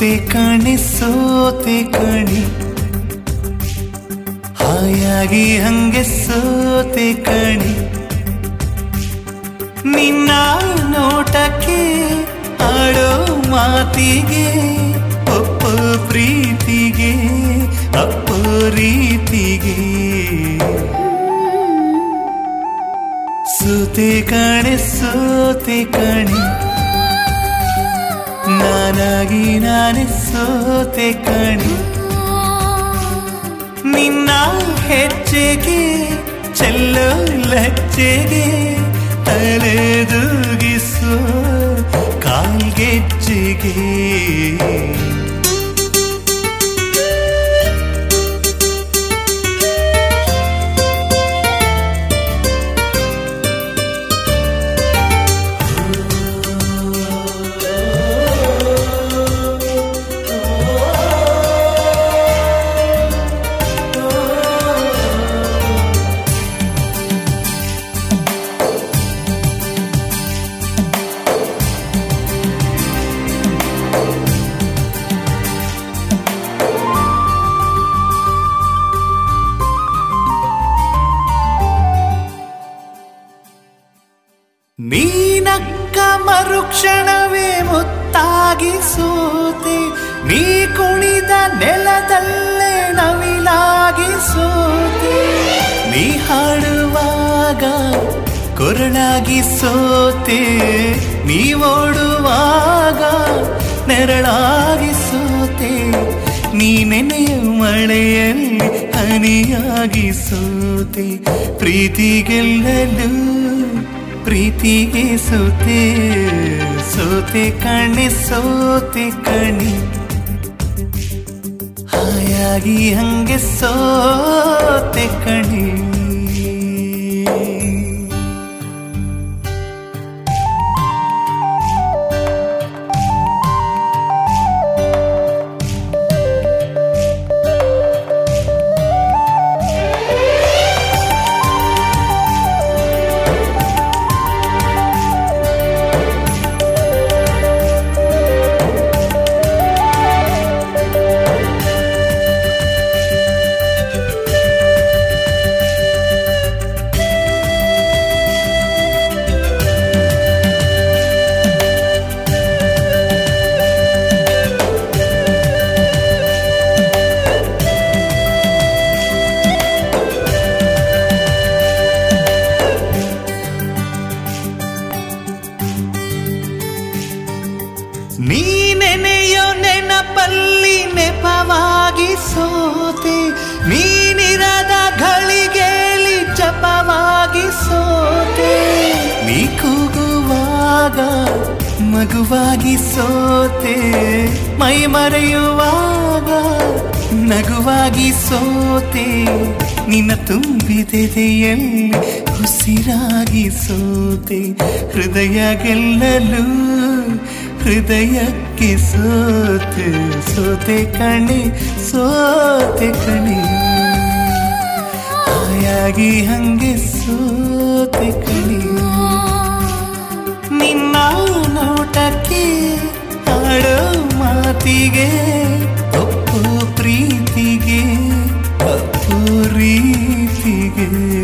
ಸೋತೆ ಕಣೆ ಸೋತೆ ಕಣೆ ಹಾಯಾಗಿ ಹಂಗೆ ಸೋತೆ ಕಣೆ ನಿನ್ನ ನೋಟಕ್ಕೆ ಆಡೋ ಮಾತಿಗೆ ಒಪ್ಪೋ ಪ್ರೀತಿಗೆ ಅಪ್ಪೋ ರೀತಿಗೆ ಸೋತೆ ಕಣೆ ಸೋತೆ ಕಣೆ ನಾನಾಗಿ ನಾನೇ ಸೋತೆ ಕಣೆ ನಿನ್ನ ಹೆಜ್ಜೆಗೆ ಚೆಲ್ಲೋ ಲಜ್ಜೆಗೆ ತಲೆದೂಗಿಸೋ ಕಾಲ್ಗೆಜ್ಜೆಗೆ ನೀನಕ್ಕ ಮರುಕ್ಷಣವೇ ಮುತ್ತಾಗಿ ಸೋತೆ ನೀ ಕುಣಿದ ನೆಲದಲ್ಲೇ ನವಿಲಾಗಿ ಸೋತೆ ನೀ ಹಾಡುವಾಗ ಕೊರಳಾಗಿ ಸೋತೆ ನೀ ಓಡುವಾಗ ನೆರಳಾಗಿ ಸೋತೆ ನೀ ನೆನೆಯ ಮಳೆಯಲ್ಲಿ ಹನಿಯಾಗಿ ಸೋತೆ ಪ್ರೀತಿ ಗೆಲ್ಲಲು ಪ್ರೀತಿಗೆ ಸೋತೆ ಸೋತೆ ಕಣೆ ಸೋತೆ ಕಣೆ ಹಾಯಾಗಿ ಹಂಗೆ ಸೋತೆ ಕಣೆ ನೀ ನೆನೆಯೋ ನೆನಪಲ್ಲಿ ನೆಪವಾಗಿ ಸೋತೆ ನೀನಿರದ ಘಳಿಗೆಯಲ್ಲಿ ಜಪವಾಗಿ ಸೋತೆ ನೀ ಕೂಗುವಾಗ ಮಗುವಾಗಿ ಸೋತೆ ಮೈ ಮರೆಯುವಾಗ ನಗುವಾಗಿ ಸೋತೆ ನಿನ್ನ ತುಂಬಿದೆದೆಯಲ್ಲಿ ಉಸಿರಾಗಿ ಸೋತೆ ಹೃದಯ ಗೆಲ್ಲಲು ಹೃದಯಕ್ಕೆ ಸೋತೆ ಸೋತೆ ಕಣೆ ಸೋತೆ ಕಣೆ ಹಾಯಾಗಿ ಹಂಗೆ ಸೋತೆ ಕಣೆ ನಿನ್ನ ನೋಟಕ್ಕೆ ಆಡೋ ಮಾತಿಗೆ ಒಪ್ಪು ಪ್ರೀತಿಗೆ ಅಪ್ಪು ರೀತಿಗೆ